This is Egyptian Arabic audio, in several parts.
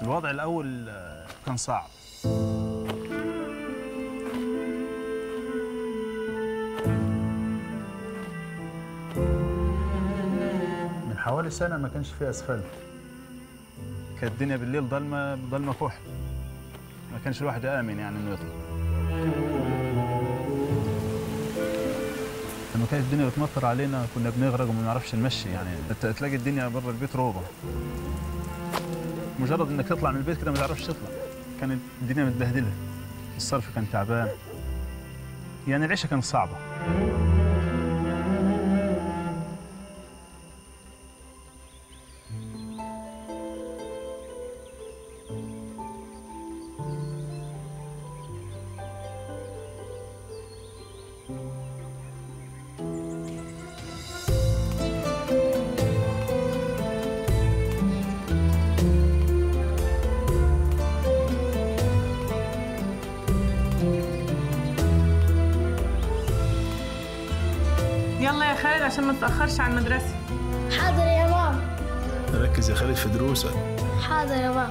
الوضع الاول آه، كان صعب من حوالي سنه ما كانش فيه اسفلت كانت الدنيا بالليل ضلمه ضلمه كحل ما كانش الواحد امن يعني انه يطلع لما كانت الدنيا بتمطر علينا كنا بنغرق وما نعرفش نمشي يعني ت- تلاقي الدنيا بره البيت روضه مجرد انك تطلع من البيت كده ما تعرفش تطلع كانت الدنيا متبهدله الصرف كان تعبان يعني العيشه كانت صعبه يلا يا خالد عشان ما تتأخرش على المدرسة حاضر يا ماما ركز يا خالد في دروسك حاضر يا ماما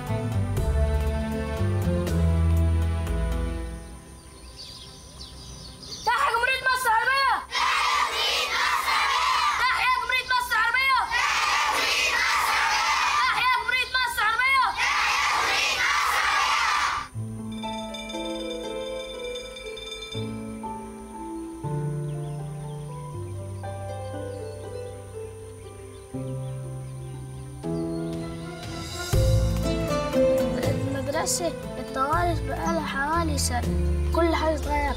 تحيا جمهورية مصر العربية تحيا جمهورية مصر العربية تحيا جمهورية مصر العربية المدرسة اتطورت بقالها حوالي سنة كل حاجة اتغيرت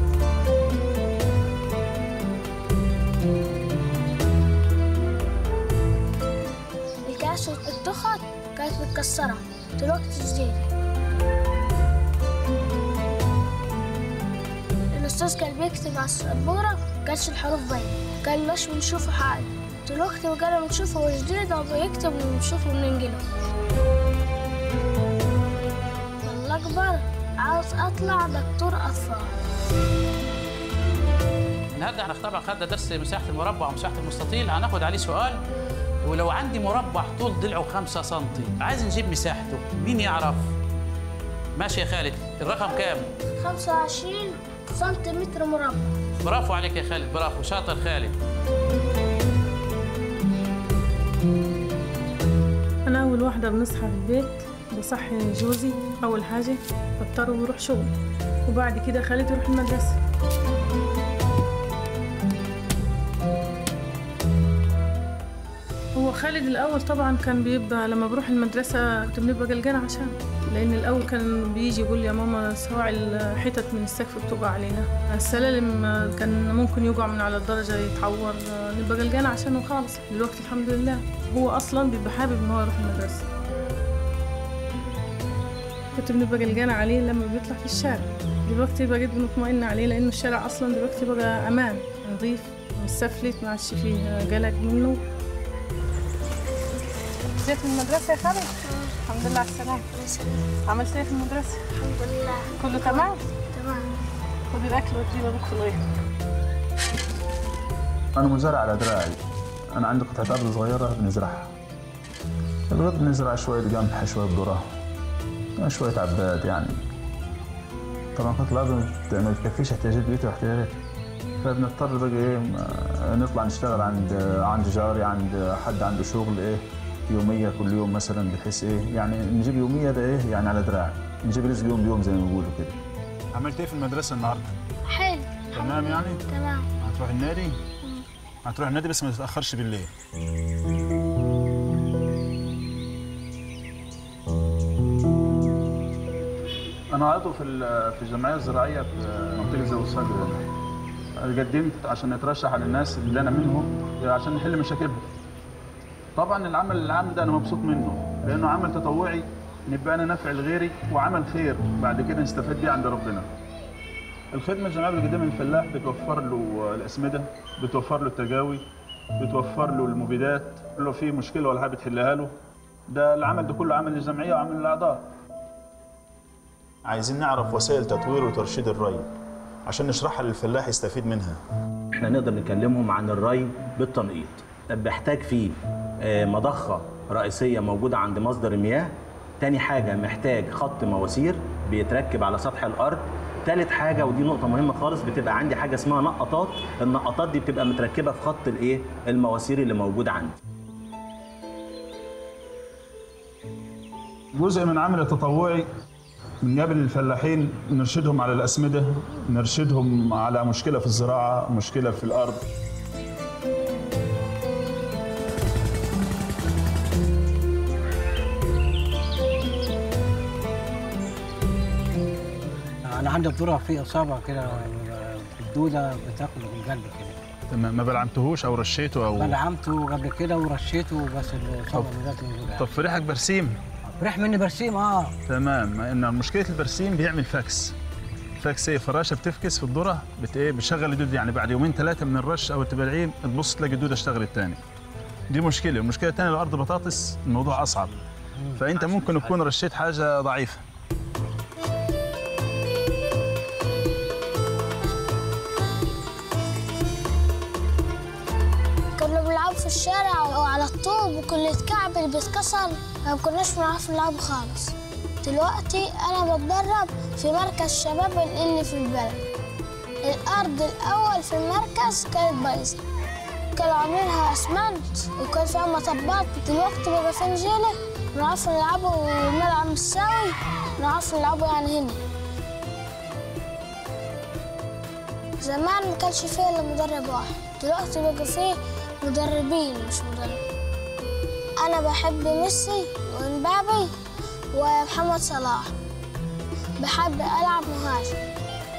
الكاس والتخت كانت متكسرة دلوقتي جديدة الأستاذ كان بيكتب على السبورة كانش الحروف باينة كان مش بنشوفه حاجة دلوقتي بقينا بنشوفه جديد وبيكتب ونشوفه بننجله والله أكبر عاوز أطلع دكتور أطفال النهارده هنختبر خدنا درس مساحه المربع ومساحه المستطيل هناخد عليه سؤال ولو عندي مربع طول ضلعه 5 سم عايز نجيب مساحته مين يعرف ماشي يا خالد الرقم كام 25 سنتيمتر مربع برافو عليك يا خالد برافو شاطر خالد أنا أول واحدة بنصحى في البيت بصحي جوزي أول حاجة بضطر ويروح شغل وبعد كده خالد يروح المدرسة هو خالد الأول طبعا كان بيبقى لما بروح المدرسة كنت بنبقى قلقانة عشان لأن الأول كان بيجي يقول لي يا ماما سواعي الحتت من السقف بتقع علينا السلالم كان ممكن يقع من على الدرجة يتعور نبقى قلقانة عشانه خالص دلوقتي الحمد لله هو أصلا بيبقى حابب إن هو يروح المدرسة كنت بنبقى قلقانة عليه لما بيطلع في الشارع دلوقتي بقيت مطمئنة عليه لأنه الشارع أصلا دلوقتي بقى أمان نظيف مستفلت ما عادش فيه قلق منه جيت من المدرسة يا خالد؟ الحمد لله على السلامة عملت ايه في المدرسة؟ الحمد لله كله تمام؟ تمام خد الأكل وتجيب أبوك في الغيط انا مزارع على دراعي انا عندي قطعه ارض صغيره بنزرعها الغد بنزرع شويه قمح شويه ذره شويه عباد يعني طبعا قطعه الارض ما- ما بتكفيش احتياجات بيتي واحتياجاتي فبنضطر بقى ايه م- نطلع نشتغل عند عند جاري عند حد عنده شغل ايه يوميه كل يوم مثلا بحيث ايه يعني نجيب يوميه ده ايه يعني على دراعي نجيب رزق يوم بيوم زي ما بيقولوا كده عملت ايه في المدرسه النهارده؟ حلو تمام يعني؟ تمام هتروح النادي؟ هتروح النادي بس ما تتأخرش بالليل أنا عضو في ال- في الجمعية الزراعية في منطقة زي الصقر قدمت عشان اترشح على الناس اللي أنا منهم عشان نحل مشاكلهم. طبعا العمل العام ده أنا مبسوط منه لأنه عمل تطوعي نبقى أنا نافع لغيري وعمل خير بعد كده نستفاد بيه عند ربنا. الخدمة الجمعية اللي قدام الفلاح بتوفر له الأسمدة بتوفر له التجاوي بتوفر له المبيدات لو في مشكلة ولا حاجة بتحلها له ده العمل ده كله عمل للجمعية وعمل للأعضاء عايزين نعرف وسائل تطوير وترشيد الري عشان نشرحها للفلاح يستفيد منها احنا نقدر نكلمهم عن الري بالتنقيط بيحتاج فيه آه، مضخه رئيسيه موجوده عند مصدر المياه تاني حاجة محتاج خط مواسير بيتركب على سطح الأرض تالت حاجة ودي نقطة مهمة خالص بتبقى عندي حاجة اسمها نقطات النقطات دي بتبقى متركبة في خط الإيه المواسير اللي موجود عندي جزء من عمل التطوعي بنقابل الفلاحين نرشدهم على الأسمدة نرشدهم على مشكلة في الزراعة مشكلة في الأرض انا عندي الذره في اصابه كده الدوده بتاكل القلب كده تمام ما بلعمتهوش أو رشيته أو بلعمته قبل كده ورشيته بس الاصابه دلوقتي موجوده طب في ريحك برسيم ريح مني برسيم اه تمام ان مشكله البرسيم بيعمل فاكس فاكس ايه فراشه بتفكس في الذره بت ايه بتشغل الدود يعني بعد يومين ثلاثه من الرش او التبرعيم تبص تلاقي الدوده اشتغلت تاني دي مشكله المشكله الثانيه الارض بطاطس الموضوع اصعب فانت ممكن تكون رشيت حاجه ضعيفه كنا بنلعب في الشارع وعلى الطوب وكل يتكعبل بيتكسر ما كناش بنعرف نلعب خالص دلوقتي انا بتدرب في مركز شباب اللي في البلد الارض الاول في المركز كانت بايظه كانوا عاملينها اسمنت وكان فيها مطبات دلوقتي بقى في نجيله بنعرف نلعبوا الملعب مش ساوي بنعرف نلعبوا يعني هنا زمان ما كانش فيه الا مدرب واحد دلوقتي بقى فيه مدربين مش مدرب انا بحب ميسي ومبابي ومحمد صلاح بحب العب مهاجم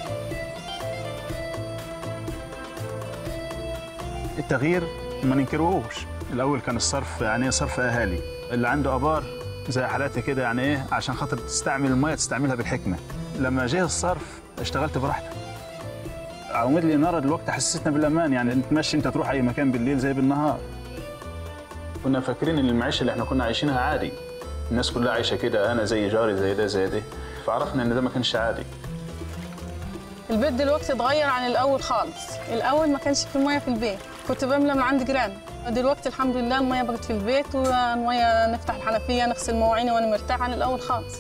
التغيير ما ننكروهوش الاول كان الصرف يعني ايه صرف اهالي اللي عنده ابار زي حالاتي كده يعني ايه عشان خاطر تستعمل الميه تستعملها بالحكمه لما جه الصرف اشتغلت براحتك عوامل الاناره دلوقتي حسستنا بالامان يعني انت تمشي انت تروح اي مكان بالليل زي بالنهار كنا فاكرين ان المعيشه اللي احنا كنا عايشينها عادي الناس كلها عايشه كده انا زي جاري زي ده زي ده فعرفنا ان ده ما كانش عادي البيت دلوقتي اتغير عن الاول خالص الاول ما كانش في ميه في البيت كنت بملى من عند جيران دلوقتي الحمد لله الميه بقت في البيت والميه نفتح الحنفيه نغسل مواعيني وانا مرتاحه عن الاول خالص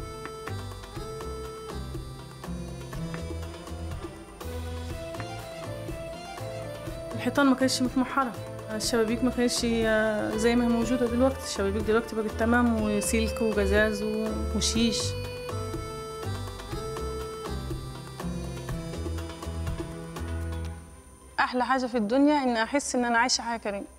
الحيطان ما كانتش متمحرة الشبابيك ما كانتش آه، زي ما هي موجودة دلوقتي الشبابيك دلوقتي بقت تمام وسلك وجزاز و- وشيش احلى حاجه في الدنيا ان احس ان انا عايشه حياه كريمه